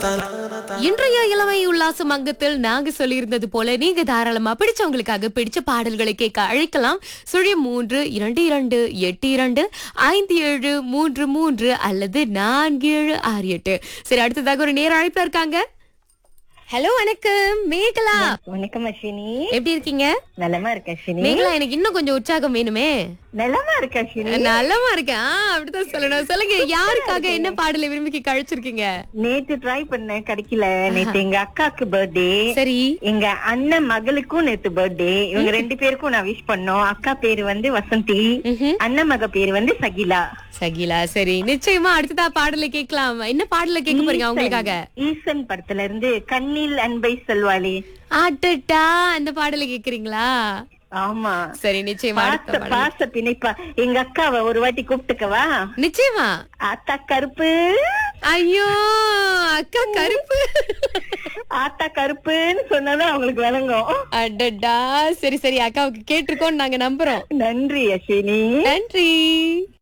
இன்றைய இளமை உல்லாச மங்கத்தில் நாங்க சொல்லியிருந்தது போல நீங்க தாராளமா பிடிச்சவங்களுக்காக பிடிச்ச பாடல்களை கேட்க அழைக்கலாம் சுழி மூன்று இரண்டு இரண்டு எட்டு இரண்டு ஐந்து ஏழு மூன்று மூன்று அல்லது நான்கு ஏழு ஆறு எட்டு சரி அடுத்ததாக ஒரு நேர அழைப்புல இருக்காங்க ஹலோ வணக்கம் மேகலா வணக்கம் அஸ்வினி எப்படி இருக்கீங்க நலமா இருக்க அஸ்வினி மேகலா எனக்கு இன்னும் கொஞ்சம் உற்சாகம் வேணுமே நலமா இருக்க அஸ்வினி நல்லமா இருக்கேன் ஆ, அப்படிதான் சொல்லணும் சொல்லுங்க யாருக்காக என்ன பாடலை விரும்பி கழிச்சிருக்கீங்க நேத்து ட்ரை பண்ணேன் கிடைக்கல நேத்து எங்க அக்காக்கு பர்த்டே சரி எங்க அண்ணன் மகளுக்கும் நேத்து பர்த்டே இவங்க ரெண்டு பேருக்கும் நான் விஷ் பண்ணோம் அக்கா பேரு வந்து வசந்தி ம்ஹும். அண்ணன் மக பேரு வந்து சகிலா சகிலா சரி நிச்சயமா அடுத்ததா பாடலை கேட்கலாம் என்ன பாடலை கேட்க போறீங்க அவங்களுக்காக ஈசன் படத்துல இருந்து கண்ணில் அன்பை செல்வாளே ஆட்டட்டா அந்த பாடலை கேக்குறீங்களா ஆமா சரி நிச்சயமா அடுத்த பாச பாடல் பாச பிணைப்பா எங்க அக்காவை ஒரு வாட்டி கூப்பிட்டுக்கவா நிச்சயமா ஆத்தா கருப்பு ஐயோ அக்கா கருப்பு ஆத்தா கருப்புன்னு சொன்னாதான் அவங்களுக்கு விளங்கும் அடடா சரி சரி அக்காவுக்கு கேட்டிருக்கோம் நாங்க நம்புறோம் நன்றி அஸ்வினி நன்றி